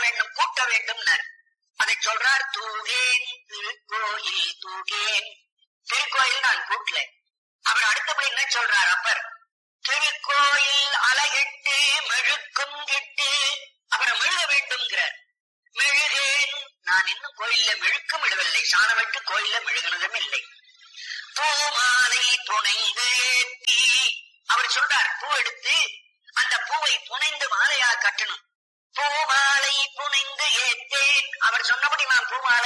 வேண்டும் கூட்ட வேண்டும் அதை சொல்றார் தூகேன் திருக்கோயில் தூகேன் திருக்கோயில் நான் கூட்டல அவர் அடுத்தபடி என்ன சொல்றார் அப்பர் திருக்கோயில் அலகிட்டு மெழுக்கும் கிட்டு அப்புறம் மெழுக வேண்டும்ங்கிறார் மெழுகேன் நான் இன்னும் கோயில்ல மெழுக்கும் இடவில்லை சாணமிட்டு கோயில்ல மெழுகினதும் இல்லை பூமாலை புனைந்து ஏத்தி அவர் சொல்றார் பூ எடுத்து அந்த பூவை புனைந்து மாலையா கட்டணும் பூமாலை புனைந்து ஏத்தேன் அவர் சொன்னபடி நான் பூமாலை